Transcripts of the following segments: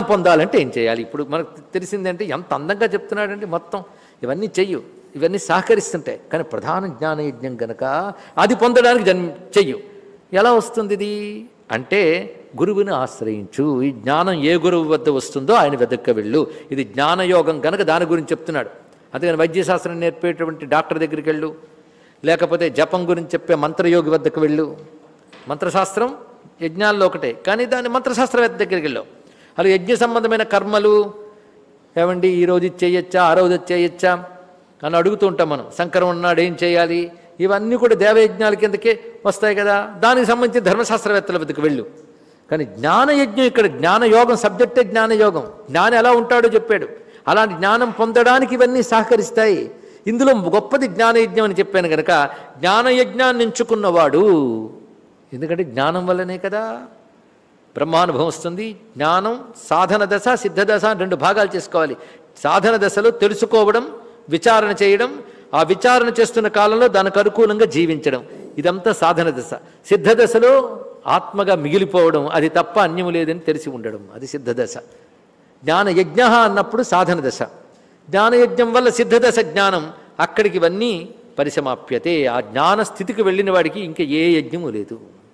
పొందాలంటే ఏం చేయాలి ఇప్పుడు మనకు తెలిసిందంటే ఎంత అందంగా చెప్తున్నాడంటే మొత్తం ఇవన్నీ చెయ్యు ఇవన్నీ సహకరిస్తుంటాయి కానీ ప్రధాన జ్ఞాన యజ్ఞం గనక అది పొందడానికి జన్మ చెయ్యు ఎలా వస్తుంది ఇది అంటే గురువుని ఆశ్రయించు ఈ జ్ఞానం ఏ గురువు వద్ద వస్తుందో ఆయన వెదక్క వెళ్ళు ఇది జ్ఞానయోగం కనుక దాని గురించి చెప్తున్నాడు అందుకని వైద్యశాస్త్రం నేర్పేటువంటి డాక్టర్ దగ్గరికి వెళ్ళు లేకపోతే జపం గురించి చెప్పే మంత్రయోగి వద్దకు వెళ్ళు మంత్రశాస్త్రం యజ్ఞాల్లో ఒకటే కానీ దాని మంత్రశాస్త్రవేత్త దగ్గరికి వెళ్ళావు అలా యజ్ఞ సంబంధమైన కర్మలు ఏమండి ఈ రోజు ఇది చేయొచ్చా ఆ రోజు ఇది చేయొచ్చా అని అడుగుతూ ఉంటాం మనం శంకరం ఉన్నాడు ఏం చేయాలి ఇవన్నీ కూడా దేవయజ్ఞాల కిందకే వస్తాయి కదా దానికి సంబంధించి ధర్మశాస్త్రవేత్తల వద్దకు వెళ్ళు కానీ జ్ఞానయజ్ఞం ఇక్కడ జ్ఞానయోగం సబ్జెక్టే జ్ఞానయోగం జ్ఞానం ఎలా ఉంటాడో చెప్పాడు అలాంటి జ్ఞానం పొందడానికి ఇవన్నీ సహకరిస్తాయి ఇందులో గొప్పది జ్ఞానయజ్ఞం అని చెప్పాను కనుక జ్ఞానయజ్ఞాన్ని ఎంచుకున్నవాడు ఎందుకంటే జ్ఞానం వల్లనే కదా బ్రహ్మానుభవం వస్తుంది జ్ఞానం సాధన దశ సిద్ధ దశ అని రెండు భాగాలు చేసుకోవాలి సాధన దశలో తెలుసుకోవడం విచారణ చేయడం ఆ విచారణ చేస్తున్న కాలంలో దానికి అనుకూలంగా జీవించడం ఇదంతా సాధన దశ సిద్ధ దశలో ఆత్మగా మిగిలిపోవడం అది తప్ప అన్యము లేదని తెలిసి ఉండడం అది సిద్ధ దశ జ్ఞానయజ్ఞ అన్నప్పుడు సాధన దశ జ్ఞానయజ్ఞం వల్ల సిద్ధ దశ జ్ఞానం అక్కడికి ఇవన్నీ పరిసమాప్యతే ఆ జ్ఞాన స్థితికి వెళ్ళిన వాడికి ఇంకా ఏ యజ్ఞము లేదు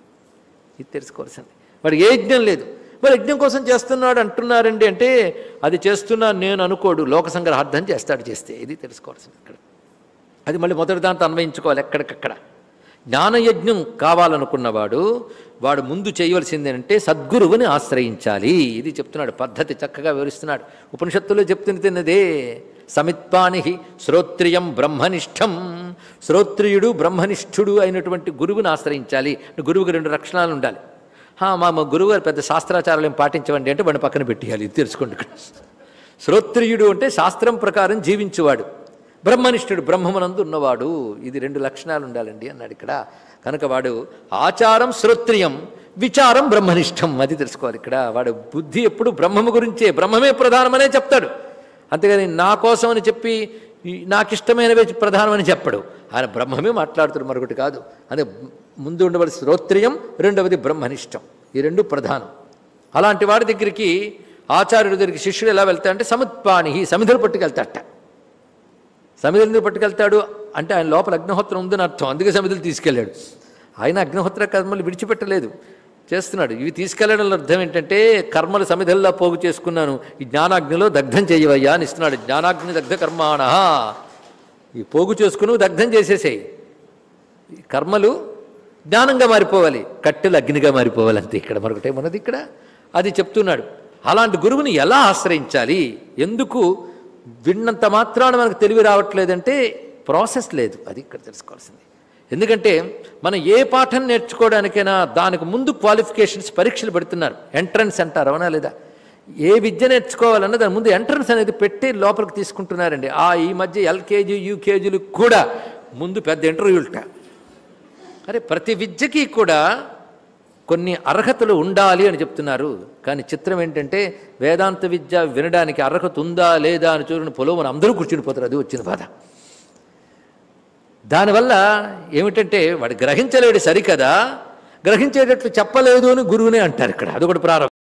ఇది తెలుసుకోవాల్సింది వాడికి ఏ యజ్ఞం లేదు మరి యజ్ఞం కోసం చేస్తున్నాడు అంటున్నారండి అంటే అది చేస్తున్నా నేను అనుకోడు లోక సంగ్రహార్థం చేస్తాడు చేస్తే ఇది తెలుసుకోవాల్సింది ఇక్కడ అది మళ్ళీ మొదటి దాంతో అన్వయించుకోవాలి ఎక్కడికక్కడ జ్ఞానయజ్ఞం కావాలనుకున్నవాడు వాడు ముందు చేయవలసింది అంటే సద్గురువుని ఆశ్రయించాలి ఇది చెప్తున్నాడు పద్ధతి చక్కగా వివరిస్తున్నాడు ఉపనిషత్తులో చెప్తున్నదే సమిత్పాని శ్రోత్రియం బ్రహ్మనిష్టం శ్రోత్రియుడు బ్రహ్మనిష్ఠుడు అయినటువంటి గురువుని ఆశ్రయించాలి గురువుకి రెండు లక్షణాలు ఉండాలి "హా, మా మా గురువు గారు పెద్ద శాస్త్రాచారాలు ఏం పాటించవండి అంటే వాడిని పక్కన పెట్టేయాలి ఇది తెలుసుకోండి ఇక్కడ శ్రోత్రియుడు అంటే శాస్త్రం ప్రకారం జీవించువాడు బ్రహ్మనిష్ఠుడు బ్రహ్మమునందు ఉన్నవాడు ఇది రెండు లక్షణాలు ఉండాలండి అన్నాడు ఇక్కడ కనుక వాడు ఆచారం శ్రోత్రియం విచారం బ్రహ్మనిష్టం అది తెలుసుకోవాలి ఇక్కడ వాడు బుద్ధి ఎప్పుడు బ్రహ్మము గురించే బ్రహ్మమే ప్రధానమనే చెప్తాడు అంతేగాని నా కోసం అని చెప్పి ఈ నాకు ఇష్టమైనవే ప్రధానమని చెప్పడు ఆయన బ్రహ్మమే మాట్లాడుతాడు మరొకటి కాదు అదే ముందు ఉండవలసి శ్రోత్రియం రెండవది బ్రహ్మనిష్టం ఈ రెండు ప్రధానం అలాంటి వాడి దగ్గరికి ఆచార్యుడి దగ్గరికి శిష్యుడు ఎలా వెళ్తాడంటే సముత్పాణి సమిధులు పట్టుకెళ్తాడట సమిధులు ఎందుకు పట్టుకెళ్తాడు అంటే ఆయన లోపల అగ్నిహోత్రం ఉందని అర్థం అందుకే సమిధులు తీసుకెళ్ళాడు ఆయన అగ్నిహోత్ర కర్మలు విడిచిపెట్టలేదు చేస్తున్నాడు ఇవి తీసుకెళ్లడంలో అర్థం ఏంటంటే కర్మలు సమిధల్లా పోగు చేసుకున్నాను ఈ జ్ఞానాగ్నిలో దగ్ధం చేయవయ్యా అని ఇస్తున్నాడు జ్ఞానాగ్ని దగ్ధ కర్మాణ ఈ పోగు చేసుకుని దగ్ధం చేసేసాయి ఈ కర్మలు జ్ఞానంగా మారిపోవాలి కట్టెలు అగ్నిగా మారిపోవాలి అంతే ఇక్కడ మరొకటేమన్నది ఇక్కడ అది చెప్తున్నాడు అలాంటి గురువుని ఎలా ఆశ్రయించాలి ఎందుకు విన్నంత మాత్రాన మనకు తెలివి రావట్లేదంటే ప్రాసెస్ లేదు అది ఇక్కడ తెలుసుకోవాల్సింది ఎందుకంటే మనం ఏ పాఠం నేర్చుకోవడానికైనా దానికి ముందు క్వాలిఫికేషన్స్ పరీక్షలు పెడుతున్నారు ఎంట్రన్స్ అంటారు అవునా లేదా ఏ విద్య నేర్చుకోవాలన్నా దాని ముందు ఎంట్రన్స్ అనేది పెట్టి లోపలికి తీసుకుంటున్నారండి ఆ ఈ మధ్య ఎల్కేజీ యూకేజీలు కూడా ముందు పెద్ద ఇంటర్వ్యూలుట అరే ప్రతి విద్యకి కూడా కొన్ని అర్హతలు ఉండాలి అని చెప్తున్నారు కానీ చిత్రం ఏంటంటే వేదాంత విద్య వినడానికి అర్హత ఉందా లేదా అని చూడని పొలవని అందరూ కూర్చుని పోతారు అది వచ్చిన బాధ దానివల్ల ఏమిటంటే వాడు గ్రహించలేడు సరికదా గ్రహించేటట్లు చెప్పలేదు అని గురువునే అంటారు ఇక్కడ అదొకటి ప్రారంభం